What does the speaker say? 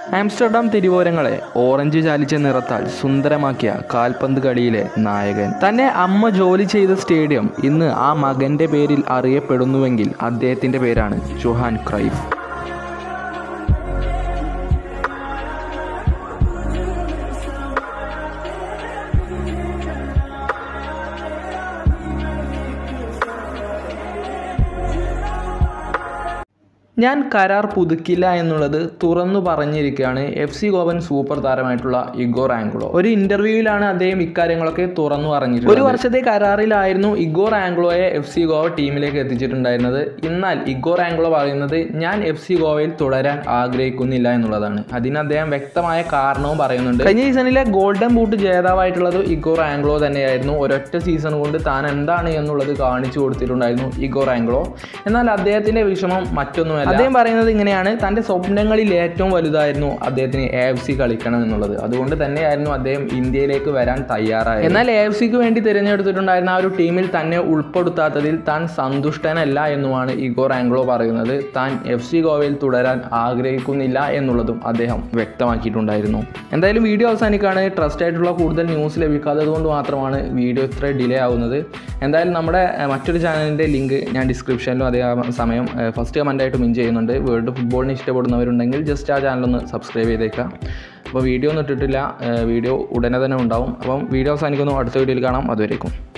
Amsterdam തിരുവോരങ്ങളെ orange ചാലിച്ച നിറത്താൽ സുന്ദരമാക്കിയ കാൽപന്ത് കളിയിലെ നായകൻ തന്റെ അമ്മ ജോലി ചെയ്ത സ്റ്റേഡിയം ഇന്ന് ആ മകന്റെ പേരിൽ അറിയപ്പെടുന്നുവെങ്കിൽ അദ്ദേഹത്തിന്റെ പേരാണ് ജൊഹാൻ ക്രൈഫ് ഞാൻ കരാർ പുതുക്കില്ല എന്നുള്ളത് തുറന്നു പറഞ്ഞിരിക്കുകയാണ് എഫ് സി ഗോവൻ സൂപ്പർ താരമായിട്ടുള്ള ഇഗോർ ആംഗ്ലോ ഒരു ഇന്റർവ്യൂവിലാണ് അദ്ദേഹം ഇക്കാര്യങ്ങളൊക്കെ തുറന്നു പറഞ്ഞിട്ടുള്ളത് ഒരു വർഷത്തെ കരാറിലായിരുന്നു ഇഗോർ ആംഗ്ലോയെ എഫ് സി ഗോവ ടീമിലേക്ക് എത്തിച്ചിട്ടുണ്ടായിരുന്നത് എന്നാൽ ഇഗോർ ആംഗ്ലോ പറയുന്നത് ഞാൻ എഫ് സി ഗോവയിൽ തുടരാൻ ആഗ്രഹിക്കുന്നില്ല എന്നുള്ളതാണ് അതിന് അദ്ദേഹം വ്യക്തമായ കാരണവും പറയുന്നുണ്ട് കഴിഞ്ഞ സീസണിലെ ഗോൾഡൻ ബൂട്ട് ജേതാവായിട്ടുള്ളത് ഇഗോർ ആംഗ്ലോ തന്നെയായിരുന്നു ഒരൊറ്റ സീസൺ കൊണ്ട് താൻ എന്താണ് എന്നുള്ളത് കാണിച്ചു കൊടുത്തിട്ടുണ്ടായിരുന്നു ഇഗോർ ആംഗ്ലോ എന്നാൽ അദ്ദേഹത്തിന്റെ വിഷമം മറ്റൊന്നുമല്ല അദ്ദേഹം പറയുന്നത് ഇങ്ങനെയാണ് തന്റെ സ്വപ്നങ്ങളിൽ ഏറ്റവും വലുതായിരുന്നു അദ്ദേഹത്തിന് എ എഫ് സി കളിക്കണം എന്നുള്ളത് അതുകൊണ്ട് തന്നെയായിരുന്നു അദ്ദേഹം ഇന്ത്യയിലേക്ക് വരാൻ തയ്യാറായത് എന്നാൽ എ എഫ് സിക്ക് വേണ്ടി തിരഞ്ഞെടുത്തിട്ടുണ്ടായിരുന്ന ആ ഒരു ടീമിൽ തന്നെ ഉൾപ്പെടുത്താത്തതിൽ താൻ സന്തുഷ്ടനല്ല എന്നുമാണ് ഇഗോർ ആംഗ്ലോ പറയുന്നത് താൻ എഫ് സി ഗോവയിൽ തുടരാൻ ആഗ്രഹിക്കുന്നില്ല എന്നുള്ളതും അദ്ദേഹം വ്യക്തമാക്കിയിട്ടുണ്ടായിരുന്നു എന്തായാലും വീഡിയോ അവസാനിക്കാണ് ട്രസ്റ്റ് ആയിട്ടുള്ള കൂടുതൽ ന്യൂസ് ലഭിക്കാത്തത് കൊണ്ട് മാത്രമാണ് വീഡിയോ ഇത്ര ഡിലേ ആവുന്നത് എന്തായാലും നമ്മുടെ ഏഹ്, മറ്റൊരു ചാനലിൻ്റെ ലിങ്ക് ഞാൻ ഡിസ്ക്രിപ്ഷനിലും അതേ സമയം ഫസ്റ്റ് കമൻ്റായിട്ട് മിൻ ചെയ്യുന്നുണ്ട് വേൾഡ് ഫുട്ബോളിനെ ഇഷ്ടപ്പെടുന്നവരുണ്ടെങ്കിൽ ജസ്റ്റ് ആ ചാനലൊന്ന് സബ്സ്ക്രൈബ് ചെയ്തേക്കാം അപ്പോൾ വീഡിയോ ഒന്നും ഇട്ടിട്ടില്ല ഏഹ്, വീഡിയോ ഉടനെ തന്നെ ഉണ്ടാവും അപ്പം വീഡിയോ അവസാനിക്കുന്നു അടുത്ത വീഡിയോയിൽ കാണാം അതുവരേക്കും